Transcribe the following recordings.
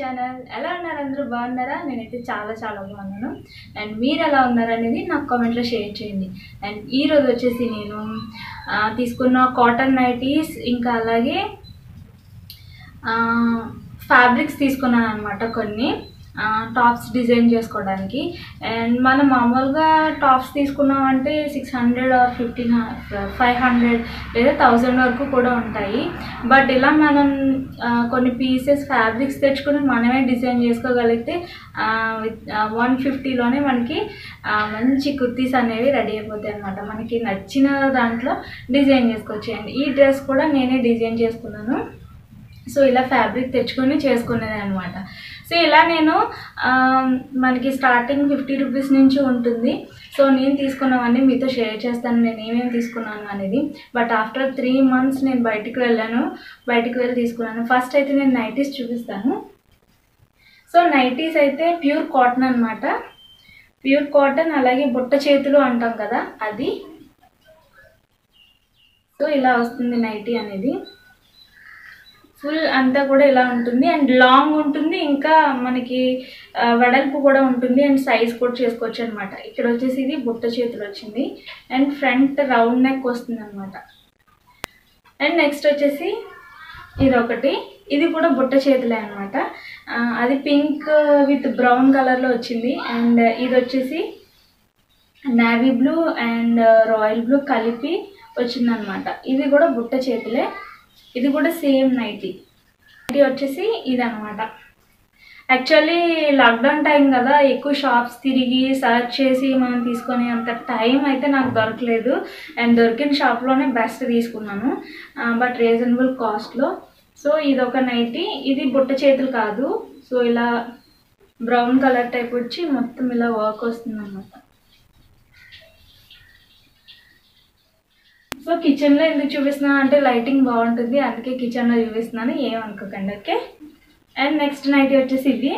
channel ఎలా ఉన్నారు అందరూ బాగున్నారా నేనైతే చాలా చాలా బాగున్నాను అండ్ మీరు ఎలా ఉన్నారు అనేది నాకు కామెంట్లో షేర్ చేయండి అండ్ ఈరోజు వచ్చేసి నేను ఆ, తీసుకున్న కాటన్ నైటీస్ ఇంకా అలాగే ఫ్యాబ్రిక్స్ తీసుకున్నాను అనమాట కొన్ని టాప్స్ డిజైన్ చేసుకోవడానికి అండ్ మనం మామూలుగా టాప్స్ తీసుకున్నామంటే six hundred or fifteen five hundred లేదా థౌజండ్ వరకు కూడా ఉంటాయి బట్ ఇలా మనం ఆ, కొన్ని పీసెస్ ఫ్యాబ్రిక్స్ తెచ్చుకొని మనమే డిజైన్ చేసుకోగలిగితే వన్ ఫిఫ్టీలోనే మనకి ఆ, మంచి కుర్తీస్ అనేవి రెడీ అయిపోతాయి అనమాట మనకి నచ్చిన దాంట్లో డిజైన్ చేసుకోవచ్చు అండ్ ఈ డ్రెస్ కూడా నేనే డిజైన్ చేసుకున్నాను సో ఇలా ఫ్యాబ్రిక్ తెచ్చుకొని చేసుకునేది అనమాట సో ఇలా నేను ఆ, మనకి స్టార్టింగ్ ఫిఫ్టీ రూపీస్ నుంచి ఉంటుంది సో నేను తీసుకున్నవన్నీ మీతో షేర్ చేస్తాను నేను ఏమేమి తీసుకున్నాను అనేది బట్ ఆఫ్టర్ త్రీ మంత్స్ నేను బయటికి వెళ్ళాను బయటికి వెళ్ళి తీసుకున్నాను ఫస్ట్ అయితే నేను నైటీస్ చూపిస్తాను సో నైటీస్ అయితే ప్యూర్ కాటన్ అనమాట ప్యూర్ కాటన్ అలాగే బుట్ట చేతులు అంటాం కదా అది సో ఇలా వస్తుంది నైటీ అనేది ఫుల్ అంతా కూడా ఇలా ఉంటుంది అండ్ లాంగ్ ఉంటుంది ఇంకా మనకి ఆ, వెడల్పు కూడా ఉంటుంది అండ్ సైజ్ కూడా చేసుకోవచ్చు అనమాట ఇక్కడ వచ్చేసి ఇది బుట్ట చేతులు వచ్చింది అండ్ ఫ్రంట్ రౌండ్ నెక్ వస్తుంది అనమాట అండ్ నెక్స్ట్ వచ్చేసి ఇది ఒకటి ఇది కూడా బుట్ట చేతులే అనమాట అది పింక్ విత్ బ్రౌన్ కలర్లో వచ్చింది అండ్ ఇది వచ్చేసి navy blue and royal blue కలిపి వచ్చిందనమాట ఇది కూడా బుట్ట చేతులే ఇది కూడా సేమ్ నైటీ నైటీ వచ్చేసి ఇది అనమాట యాక్చువల్లీ లాక్డౌన్ టైం కదా ఎక్కువ షాప్స్ తిరిగి సర్చ్ చేసి మనం తీసుకునే అంత టైం అయితే నాకు దొరకలేదు అండ్ దొరికిన షాప్లోనే బెస్ట్ తీసుకున్నాను బట్ రీజనబుల్ కాస్ట్లో సో ఇది ఒక నైటీ ఇది బుట్ట చేతులు కాదు సో ఇలా బ్రౌన్ కలర్ టైప్ వచ్చి మొత్తం ఇలా వర్క్ వస్తుంది అనమాట సో కిచెన్లో ఎందుకు చూపిస్తున్నాను అంటే లైటింగ్ బాగుంటుంది అందుకే కిచెన్లో చూపిస్తున్నాను ఏమనుకోకండి ఓకే అండ్ నెక్స్ట్ నైట్ వచ్చేసి ఇది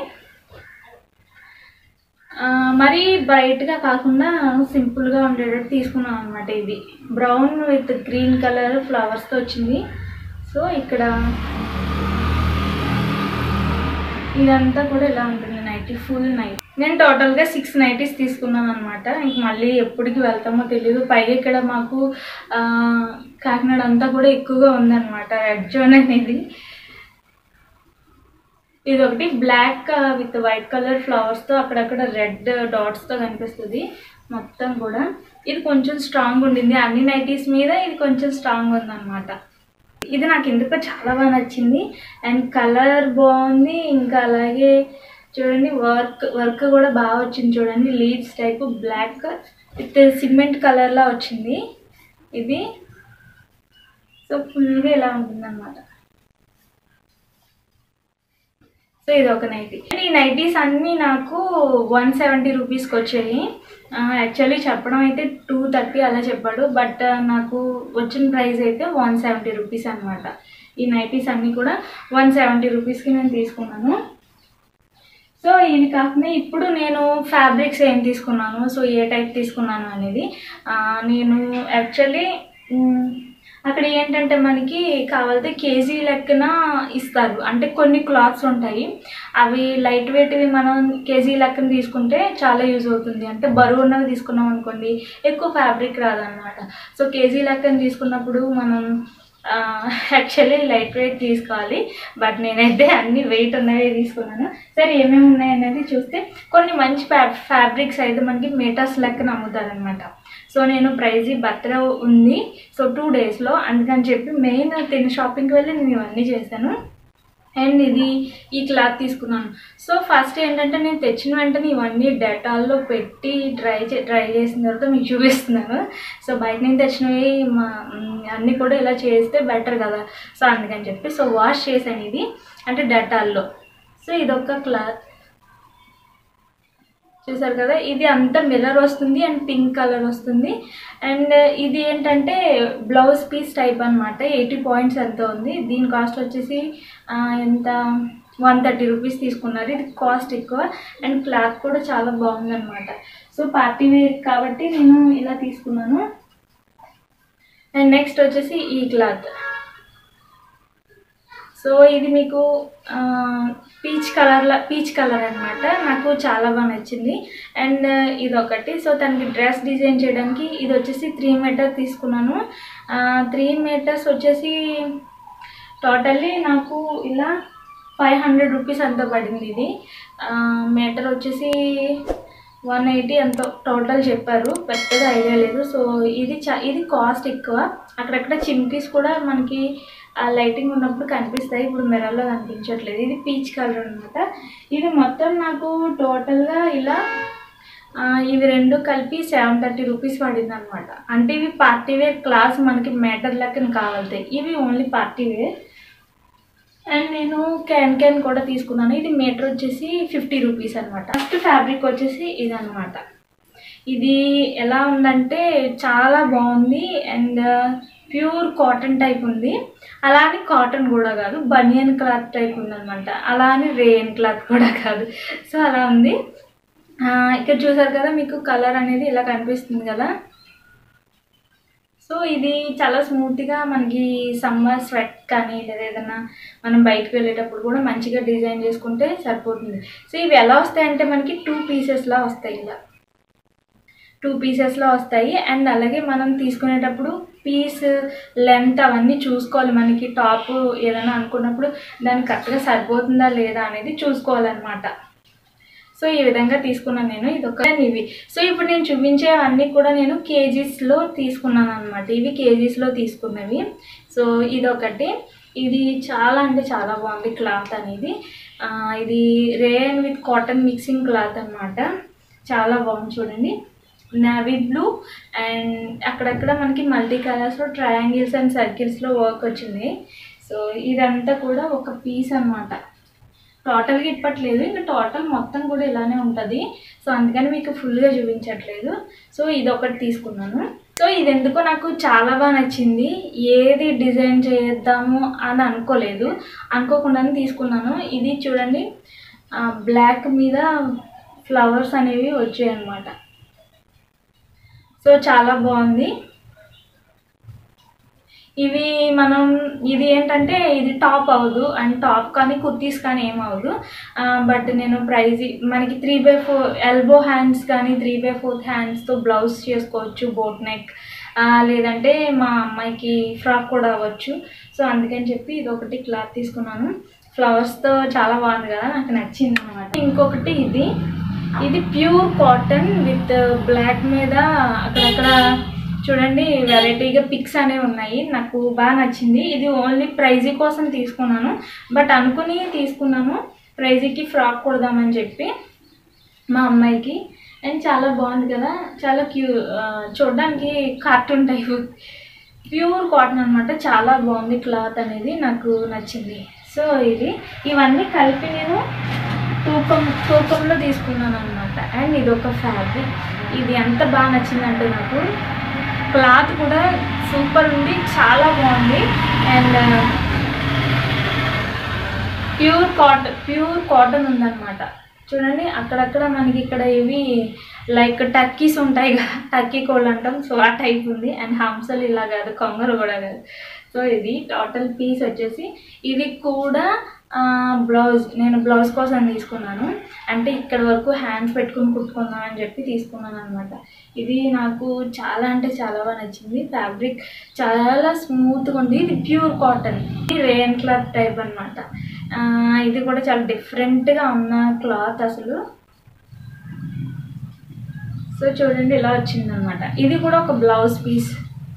ఆ, మరీ బ్రైట్గా కాకుండా సింపుల్గా ఉండేటట్టు తీసుకున్నాం అనమాట ఇది బ్రౌన్ విత్ గ్రీన్ కలర్ ఫ్లవర్స్తో వచ్చింది సో ఇక్కడ ఇదంతా కూడా ఇలా ఉంటుంది నైటీ ఫుల్ నైట్ నేను టోటల్గా సిక్స్ నైటీస్ తీసుకున్నాను అనమాట ఇంక మళ్ళీ ఎప్పటికి వెళ్తామో తెలియదు పైగా ఇక్కడ మాకు ఆ, కాకినాడ అంతా కూడా ఎక్కువగా ఉందన్నమాట రెడ్ జోన్ అనేది ఇది ఒకటి బ్లాక్ విత్ వైట్ కలర్ ఫ్లవర్స్తో అక్కడక్కడ రెడ్ డాట్స్తో కనిపిస్తుంది మొత్తం కూడా ఇది కొంచెం స్ట్రాంగ్ ఉండింది అన్ని నైటీస్ మీద ఇది కొంచెం స్ట్రాంగ్ ఉందన్నమాట ఇది నాకు ఎందుకో చాలా బాగా నచ్చింది అండ్ కలర్ బాగుంది ఇంకా అలాగే చూడండి వర్క్ వర్క్ కూడా బాగా వచ్చింది చూడండి leaves type black with cement కలర్లా వచ్చింది ఇది సో ఫుల్గా ఇలా ఉంటుంది అనమాట సో ఇది ఒక నైటీ ఈ నైటీస్ అన్నీ నాకు వన్ సెవెంటీ రూపీస్కి వచ్చాయి యాక్చువల్లీ చెప్పడం అయితే టూ థర్టీ అలా చెప్పాడు బట్ నాకు వచ్చిన ప్రైస్ అయితే వన్ సెవెంటీ రూపీస్ అనమాట ఈ నైటీస్ అన్నీ కూడా వన్ సెవెంటీ రూపీస్కి నేను తీసుకున్నాను సో ఇది కాకుండా ఇప్పుడు నేను ఫ్యాబ్రిక్స్ ఏం తీసుకున్నాను సో ఏ టైప్ తీసుకున్నాను అనేది ఆ, నేను యాక్చువల్లీ అక్కడ ఏంటంటే మనకి కావాలితే కేజీ లెక్కన ఇస్తారు అంటే కొన్ని క్లాత్స్ ఉంటాయి అవి లైట్ వెయిట్వి మనం కేజీ లెక్కన తీసుకుంటే చాలా యూజ్ అవుతుంది అంటే బరువు ఉన్నవి తీసుకున్నాం అనుకోండి ఎక్కువ ఫ్యాబ్రిక్ రాదనమాట సో కేజీ లెక్కన తీసుకున్నప్పుడు మనం యాక్చువల్లీ లైట్ వెయిట్ తీసుకోవాలి బట్ నేనైతే అన్ని వెయిట్ ఉన్నవే తీసుకున్నాను సరే ఏమేమి ఉన్నాయి అనేది చూస్తే కొన్ని మంచి ఫ్యా ఫ్యాబ్రిక్స్ అయితే మనకి మీటర్స్ లెక్కన అమ్ముతారనమాట సో నేను ప్రైజ్ బర్త్డే ఉంది సో టూ డేస్లో అందుకని చెప్పి మెయిన్ తిని షాపింగ్కి వెళ్ళి నేను ఇవన్నీ చేశాను అండ్ ఇది ఈ క్లాత్ తీసుకున్నాను సో ఫస్ట్ ఏంటంటే నేను తెచ్చిన వెంటనే ఇవన్నీ డెటాల్లో పెట్టి డ్రై చే డ్రై చేసిన తర్వాత మీకు చూపిస్తున్నాను సో బయట నుంచి తెచ్చినవి మా మ్, అన్నీ కూడా ఇలా చేస్తే బెటర్ కదా సో అందుకని చెప్పి సో వాష్ చేశాను ఇది అంటే డెటాల్లో సో ఇదొక క్లాత్ చూసారు కదా ఇది అంతా మిర్రర్ వస్తుంది అండ్ పింక్ కలర్ వస్తుంది అండ్ ఇది ఏంటంటే బ్లౌజ్ పీస్ టైప్ అనమాట ఎయిటీ పాయింట్స్ ఎంత ఉంది దీని కాస్ట్ వచ్చేసి ఆ, ఎంత వన్ థర్టీ రూపీస్ తీసుకున్నారు ఇది కాస్ట్ ఎక్కువ అండ్ క్లాత్ కూడా చాలా బాగుందన్నమాట సో పార్టీ వేర్ కాబట్టి నేను ఇలా తీసుకున్నాను అండ్ నెక్స్ట్ వచ్చేసి ఈ క్లాత్ సో ఇది మీకు ఆ, పీచ్ కలర్లో పీచ్ కలర్ అనమాట నాకు చాలా బాగా నచ్చింది అండ్ ఇది ఒకటి సో తనకి డ్రెస్ డిజైన్ చేయడానికి ఇది వచ్చేసి త్రీ మీటర్ తీసుకున్నాను త్రీ మీటర్స్ వచ్చేసి టోటల్లీ నాకు ఇలా ఫైవ్ హండ్రెడ్ రూపీస్ అంత పడింది ఇది మీటర్ వచ్చేసి వన్ ఎయిటీ ఎంతో టోటల్ చెప్పారు పెద్దగా ఐడియా లేదు సో ఇది చా ఇది కాస్ట్ ఎక్కువ అక్కడక్కడ చిమ్కీస్ కూడా మనకి ఆ లైటింగ్ ఉన్నప్పుడు కనిపిస్తాయి ఇప్పుడు మిర్రర్లో కనిపించట్లేదు ఇది పీచ్ కలర్ అనమాట ఇది మొత్తం నాకు టోటల్గా ఇలా ఆ, ఇవి రెండు కలిపి సెవెన్ థర్టీ రూపీస్ పడింది అనమాట అంటే ఇవి పార్టీ వేర్ క్లాస్ మనకి మేటర్ లెక్కన కావాలతాయి ఇవి ఓన్లీ పార్టీ వేర్ అండ్ నేను క్యాన్ క్యాన్ కూడా తీసుకున్నాను ఇది మీటర్ వచ్చేసి ఫిఫ్టీ రూపీస్ అనమాట ఫస్ట్ ఫ్యాబ్రిక్ వచ్చేసి ఇది అనమాట ఇది ఎలా ఉందంటే చాలా బాగుంది అండ్ ప్యూర్ కాటన్ టైప్ ఉంది అలా అని కాటన్ కూడా కాదు బనియన్ క్లాత్ టైప్ ఉందన్నమాట అలా అని రేయన్ క్లాత్ కూడా కాదు సో అలా ఉంది ఆ, ఇక్కడ చూసారు కదా మీకు కలర్ అనేది ఇలా కనిపిస్తుంది కదా సో ఇది చాలా స్మూత్గా మనకి సమ్మర్ స్వెట్ కానీ లేదా ఏదైనా మనం బయటకు వెళ్ళేటప్పుడు కూడా మంచిగా డిజైన్ చేసుకుంటే సరిపోతుంది సో ఇవి ఎలా వస్తాయంటే మనకి టూ పీసెస్లా వస్తాయి ఇలా టూ పీసెస్లో వస్తాయి అండ్ అలాగే మనం తీసుకునేటప్పుడు పీస్ లెంత్ అవన్నీ చూసుకోవాలి మనకి టాప్ ఏదైనా అనుకున్నప్పుడు దానికి కరెక్ట్గా సరిపోతుందా లేదా అనేది చూసుకోవాలన్నమాట సో ఈ విధంగా తీసుకున్నాను నేను ఇది ఒక ఇవి సో ఇప్పుడు నేను చూపించేవన్నీ కూడా నేను కేజీస్లో తీసుకున్నాను అనమాట ఇవి కేజీస్లో తీసుకున్నవి సో ఇది ఒకటి ఇది చాలా అంటే చాలా బాగుంది క్లాత్ అనేది ఆ, ఇది rayon with cotton mixing cloth అన్నమాట చాలా బాగుంది చూడండి నావీ బ్లూ అండ్ అక్కడక్కడ మనకి మల్టీ కలర్స్లో ట్రయాంగిల్స్ అండ్ సర్కిల్స్లో వర్క్ వచ్చింది సో ఇదంతా కూడా ఒక పీస్ అన్నమాట టోటల్గా ఇప్పట్లేదు ఇంకా టోటల్ మొత్తం కూడా ఇలానే ఉంటుంది సో అందుకని మీకు ఫుల్గా చూపించట్లేదు సో ఇది ఒకటి తీసుకున్నాను సో ఇది ఎందుకో నాకు చాలా బాగా నచ్చింది ఏది డిజైన్ చేద్దాము అని అనుకోలేదు అనుకోకుండానే తీసుకున్నాను ఇది చూడండి బ్లాక్ మీద ఫ్లవర్స్ అనేవి వచ్చాయి అన్నమాట సో చాలా బాగుంది ఇవి మనం ఇది ఏంటంటే ఇది టాప్ అవ్వదు అండ్ టాప్ కానీ కుర్తీస్ కానీ ఏం అవ్వదు బట్ నేను ప్రైజ్ మనకి three by four elbow hands కానీ త్రీ బై ఫోర్త్ హ్యాండ్స్తో బ్లౌజ్ చేసుకోవచ్చు బోట్ నెక్ లేదంటే మా అమ్మాయికి ఫ్రాక్ కూడా అవ్వచ్చు సో అందుకని చెప్పి ఇది ఒకటి క్లాత్ తీసుకున్నాను ఫ్లవర్స్తో చాలా బాగుంది కదా నాకు నచ్చింది అనమాట ఇంకొకటి ఇది ఇది ప్యూర్ కాటన్ విత్ బ్లాక్ మీద అక్కడక్కడ చూడండి వెరైటీగా పిక్స్ అనేవి ఉన్నాయి నాకు బాగా నచ్చింది ఇది ఓన్లీ ప్రైజీ కోసం తీసుకున్నాను బట్ అనుకుని తీసుకున్నాను ప్రైజీకి ఫ్రాక్ కుడదామని చెప్పి మా అమ్మాయికి అండ్ చాలా బాగుంది కదా చాలా క్యూ ఆ, చూడడానికి కార్టూన్ టైప్ ప్యూర్ కాటన్ అనమాట చాలా బాగుంది క్లాత్ అనేది నాకు నచ్చింది సో ఇది ఇవన్నీ కలిపి నేను తూకం తూకంలో తీసుకున్నాను అనమాట అండ్ ఇది ఒక ఫ్యాబ్రిక్ ఇది ఎంత బాగా నచ్చిందంటే నాకు క్లాత్ కూడా సూపర్ ఉంది చాలా బాగుంది and pure cotton pure cotton ఉందన్నమాట చూడండి అక్కడక్కడ మనకి ఇక్కడ ఇవి లైక్ టర్కీస్ ఉంటాయి కదా టర్కీ కోళ్ళు అంటాం సో ఆ టైప్ ఉంది అండ్ హంసలు ఇలా కాదు కొంగరు కూడా కాదు సో ఇది టోటల్ పీస్ వచ్చేసి ఇది కూడా బ్లౌజ్ నేను బ్లౌజ్ కోసం తీసుకున్నాను అంటే ఇక్కడ వరకు హ్యాండ్స్ పెట్టుకుని కుట్టుకుందాం అని చెప్పి తీసుకున్నాను అనమాట ఇది నాకు చాలా అంటే చాలా బాగా నచ్చింది ఫ్యాబ్రిక్ చాలా స్మూత్గా ఉంది ఇది ప్యూర్ కాటన్ ఇది రేయన్ క్లాత్ టైప్ అనమాట ఇది కూడా చాలా డిఫరెంట్గా ఉన్న క్లాత్ అసలు సో చూడండి ఇలా వచ్చిందనమాట ఇది కూడా ఒక బ్లౌజ్ పీస్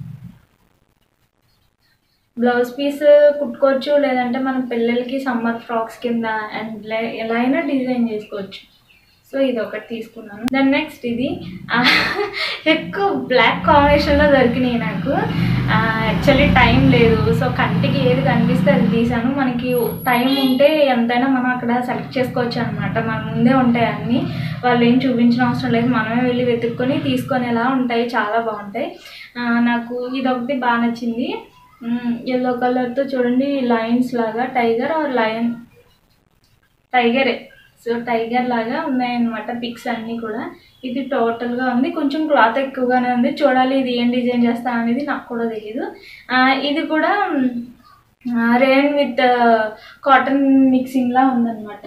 బ్లౌజ్ పీస్ కుట్టుకోవచ్చు లేదంటే మన పిల్లలకి సమ్మర్ ఫ్రాక్స్ కింద అండ్ ఎలా అయినా డిజైన్ చేసుకోవచ్చు సో ఇది ఒకటి తీసుకున్నాను దాని నెక్స్ట్ ఇది ఆ, ఎక్కువ బ్లాక్ కాంబినేషన్లో దొరికినాయి నాకు యాక్చువల్లీ టైం లేదు సో కంటికి ఏది కనిపిస్తే అది తీసాను మనకి టైం ఉంటే ఎంతైనా మనం అక్కడ సెలెక్ట్ చేసుకోవచ్చు అనమాట మన ముందే ఉంటాయి అన్నీ వాళ్ళు ఏం చూపించిన అవసరం లేదు మనమే వెళ్ళి వెతుక్కొని తీసుకొనేలా ఉంటాయి చాలా బాగుంటాయి ఆ, నాకు ఇది ఒకటి బాగా నచ్చింది ఎల్లో కలర్తో చూడండి లైన్స్ లాగా టైగర్ ఆర్ లయన్ టైగరే సో టైగర్ లాగా ఉన్నాయన్నమాట పిక్స్ అన్నీ కూడా ఇది టోటల్గా ఉంది కొంచెం క్లాత్ ఎక్కువగానే ఉంది చూడాలి ఇది ఏం డిజైన్ చేస్తా అనేది నాకు కూడా తెలియదు ఆ, ఇది కూడా మ్, రేన్ విత్ కాటన్ మిక్సింగ్లా ఉందన్నమాట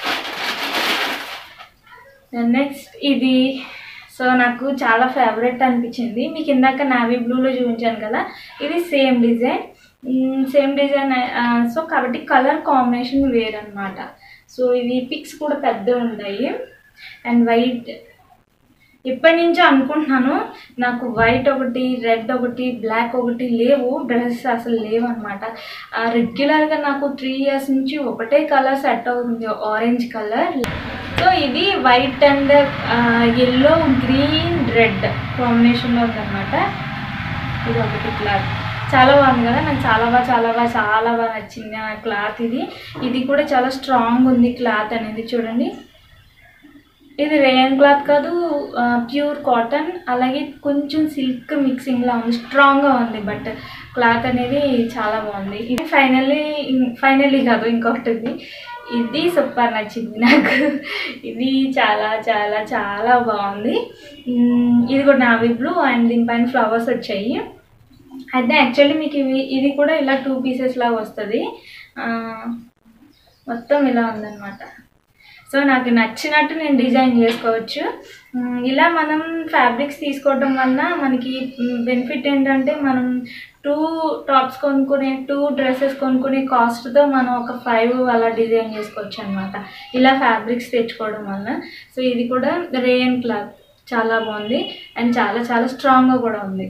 నెక్స్ట్ ఇది సో నాకు చాలా ఫేవరెట్ అనిపించింది మీకు ఇందాక నావీ బ్లూలో చూపించాను కదా ఇది same design same design so కాబట్టి కలర్ కాంబినేషన్ వేరనమాట సో ఇవి పిక్స్ కూడా పెద్ద ఉంటాయి అండ్ వైట్ ఇప్పటి నుంచో అనుకుంటున్నాను నాకు వైట్ ఒకటి రెడ్ ఒకటి బ్లాక్ ఒకటి లేవు డ్రెస్సెస్ అసలు లేవు అనమాట రెగ్యులర్గా నాకు త్రీ ఇయర్స్ నుంచి ఒకటే కలర్ సెట్ అవుతుంది ఆరెంజ్ కలర్ సో ఇది white and yellow green red కాంబినేషన్లో ఉందన్నమాట ఇది ఒకటి క్లాత్ చాలా బాగుంది కదా నాకు చాలా బాగా చాలా బాగా చాలా బాగా నచ్చింది ఆ క్లాత్ ఇది ఇది కూడా చాలా స్ట్రాంగ్ ఉంది క్లాత్ అనేది చూడండి ఇది రేయన్ క్లాత్ కాదు ప్యూర్ కాటన్ అలాగే కొంచెం సిల్క్ మిక్సింగ్లా ఉంది స్ట్రాంగ్గా ఉంది బట్ క్లాత్ అనేది చాలా బాగుంది ఇది ఫైనల్లీ ఫైనల్లీ కాదు ఇంకొకటి ఉంది ఇది సూపర్ నచ్చింది నాకు ఇది చాలా చాలా చాలా బాగుంది ఉమ్, ఇది కూడా నావీ బ్లూ అండ్ దీనిపైన ఫ్లవర్స్ వచ్చాయి అయితే యాక్చువల్లీ మీకు ఇవి ఇది కూడా ఇలా టూ పీసెస్ లాగా వస్తుంది ఆ, మొత్తం ఇలా ఉందన్నమాట సో నాకు నచ్చినట్టు నేను డిజైన్ చేసుకోవచ్చు ఉమ్, ఇలా మనం ఫ్యాబ్రిక్స్ తీసుకోవడం వలన మనకి బెనిఫిట్ ఏంటంటే మనం టూ టాప్స్ కొనుక్కునే టూ డ్రెస్సెస్ కొనుక్కునే కాస్ట్తో మనం ఒక ఫైవ్ అలా డిజైన్ చేసుకోవచ్చు అనమాట ఇలా ఫ్యాబ్రిక్స్ తెచ్చుకోవడం వలన సో ఇది కూడా రేయన్ క్లాత్ చాలా బాగుంది అండ్ చాలా చాలా స్ట్రాంగ్గా కూడా ఉంది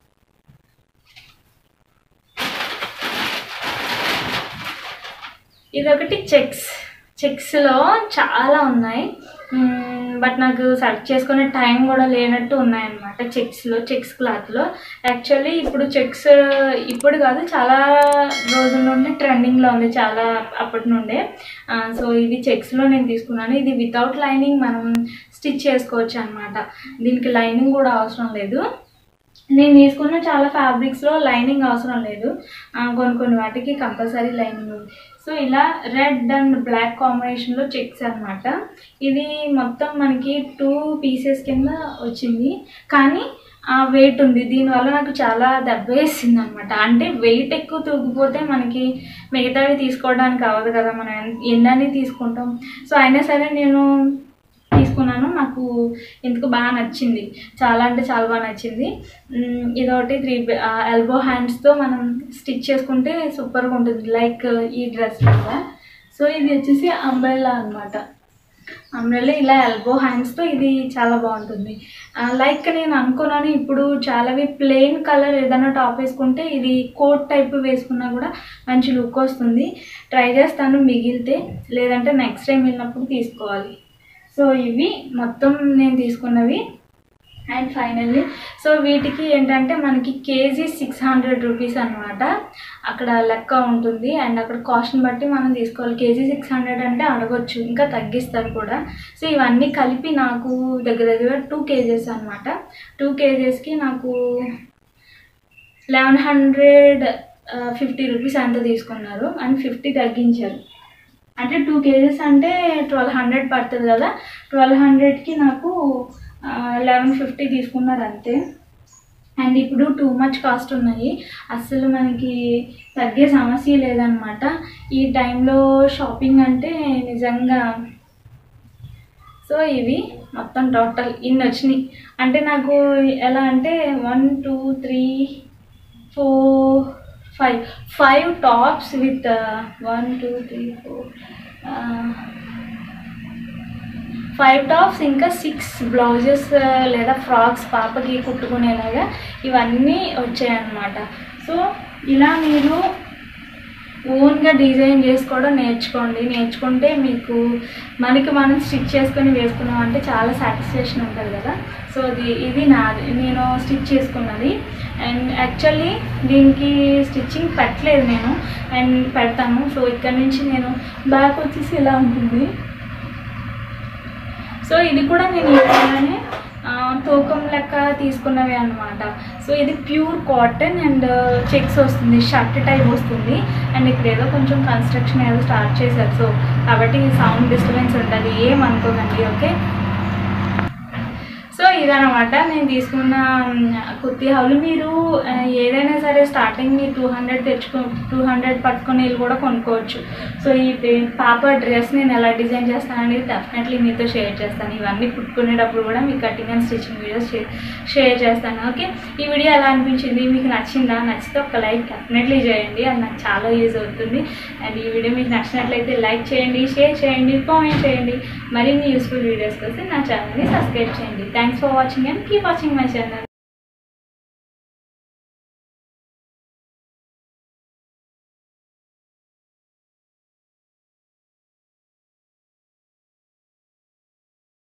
ఇదొకటి చెక్స్ చెక్స్లో చాలా ఉన్నాయి బట్ నాకు సెర్చ్ చేసుకునే టైం కూడా లేనట్టు ఉన్నాయన్నమాట చెక్స్లో చెక్స్ క్లాత్లో యాక్చువల్లీ ఇప్పుడు చెక్స్ ఇప్పుడు కాదు చాలా రోజుల నుండి ట్రెండింగ్లో ఉంది చాలా అప్పటి నుండే సో ఇది చెక్స్లో నేను తీసుకున్నాను ఇది వితౌట్ లైనింగ్ మనం స్టిచ్ చేసుకోవచ్చు అనమాట దీనికి లైనింగ్ కూడా అవసరం లేదు నేను తీసుకున్న చాలా ఫ్యాబ్రిక్స్లో లైనింగ్ అవసరం లేదు ఆ, కొన్ని కొన్ని వాటికి కంపల్సరీ లైనింగ్ ఉంది సో ఇలా రెడ్ అండ్ బ్లాక్ కాంబినేషన్లో చెక్స్ అన్నమాట ఇది మొత్తం మనకి టూ పీసెస్ కింద వచ్చింది కానీ ఆ వెయిట్ ఉంది దీనివల్ల నాకు చాలా దెబ్బ వేసింది అనమాట అంటే వెయిట్ ఎక్కువ తూగిపోతే మనకి మిగతావి తీసుకోవడానికి అవ్వదు కదా మనం ఎన్- ఎన్నని తీసుకుంటాం సో అయినా సరే నేను తీసుకున్నాను నాకు ఎందుకు బాగా నచ్చింది చాలా అంటే చాలా బాగా నచ్చింది మ్, ఇదొకటి త్రీ ఎల్బో హ్యాండ్స్తో మనం స్టిచ్ చేసుకుంటే సూపర్గా ఉంటుంది లైక్ ఈ డ్రెస్ కదా సో ఇది వచ్చేసి అంబ్రెల్లా అనమాట అంబ్రెల్లా ఇలా ఎల్బో హ్యాండ్స్తో ఇది చాలా బాగుంటుంది లైక్ నేను అనుకున్నాను ఇప్పుడు చాలావి ప్లెయిన్ కలర్ ఏదైనా టాప్ వేసుకుంటే ఇది కోట్ టైప్ వేసుకున్నా కూడా మంచి లుక్ వస్తుంది ట్రై చేస్తాను మిగిలితే లేదంటే నెక్స్ట్ టైం వెళ్ళినప్పుడు తీసుకోవాలి సో ఇవి మొత్తం నేను తీసుకున్నవి అండ్ ఫైనల్లీ సో వీటికి ఏంటంటే మనకి కేజీ సిక్స్ హండ్రెడ్ రూపీస్ అనమాట అక్కడ లెక్క ఉంటుంది అండ్ అక్కడ కాస్ట్ని బట్టి మనం తీసుకోవాలి కేజీ సిక్స్ హండ్రెడ్ అంటే అడగొచ్చు ఇంకా తగ్గిస్తారు కూడా సో ఇవన్నీ కలిపి నాకు దగ్గర దగ్గర టూ కేజెస్ అనమాట టూ కేజెస్కి నాకు లెవెన్ హండ్రెడ్ ఫిఫ్టీ రూపీస్ అంత తీసుకున్నారు అండ్ ఫిఫ్టీ తగ్గించారు అంటే టూ కేజెస్ అంటే ట్వెల్వ్ హండ్రెడ్ పడుతుంది కదా ట్వెల్వ్ హండ్రెడ్కి నాకు లెవెన్ ఫిఫ్టీ తీసుకున్నారు అంతే అండ్ ఇప్పుడు టూ మచ్ కాస్ట్ ఉన్నాయి అస్సలు మనకి తగ్గే సమస్య లేదనమాట ఈ టైంలో షాపింగ్ అంటే నిజంగా సో ఇవి మొత్తం టోటల్ ఇన్ని వచ్చినాయి అంటే నాకు ఎలా అంటే one two three four five five tops with one two three four five tops ఇంకా సిక్స్ బ్లౌజెస్ లేదా ఫ్రాక్స్ పాపకి కుట్టుకునేలాగా ఇవన్నీ వచ్చాయన్నమాట సో ఇలా మీరు ఓన్గా డిజైన్ చేసుకోవడం నేర్చుకోండి నేర్చుకుంటే మీకు మనకి మనం స్టిచ్ చేసుకొని వేసుకున్నాం అంటే చాలా సాటిస్ఫాక్షన్ ఉంటుంది కదా సో ఇది ఇది నాది నేను స్టిచ్ చేసుకున్నది అండ్ యాక్చువల్లీ దీనికి స్టిచ్చింగ్ పెట్టలేదు నేను అండ్ పెడతాను సో ఇక్కడ నుంచి నేను బ్యాక్ వచ్చేసి ఇలా ఉంటుంది సో ఇది కూడా నేను ఇలానే ఆ, తూకం లెక్క తీసుకున్నవి అనమాట సో ఇది ప్యూర్ కాటన్ అండ్ చెక్స్ వస్తుంది షర్ట్ టైప్ వస్తుంది అండ్ ఇక్కడ ఏదో కొంచెం కన్స్ట్రక్షన్ ఏదో స్టార్ట్ చేశారు సో కాబట్టి సౌండ్ డిస్టర్బెన్స్ ఉంటుంది ఏం అనుకోకండి ఓకే సో ఇదనమాట నేను తీసుకున్న మ్, కుర్తీ హౌలు మీరు ఆ, ఏదైనా సరే స్టార్టింగ్ మీరు టూ హండ్రెడ్ తెచ్చుకో టూ హండ్రెడ్ పట్టుకొని వెళ్ళి కూడా కొనుక్కోవచ్చు సో ఈ టే- పాప డ్రెస్ నేను ఎలా డిజైన్ చేస్తాను అనేది డెఫినెట్లీ మీతో షేర్ చేస్తాను ఇవన్నీ కుట్టుకునేటప్పుడు కూడా మీకు cutting and stitching videos share చేస్తాను ఓకే ఈ వీడియో ఎలా అనిపించింది మీకు నచ్చిందా నచ్చితే ఒక లైక్ డెఫినెట్లీ చేయండి అది నాకు చాలా యూజ్ అవుతుంది అండ్ ఈ వీడియో మీకు నచ్చినట్లయితే లైక్ చేయండి షేర్ చేయండి కామెంట్ చేయండి మరిన్ని యూస్ఫుల్ వీడియోస్ కోసం నా ఛానల్ని సబ్స్క్రైబ్ చేయండి thanks for watching and keep watching my channel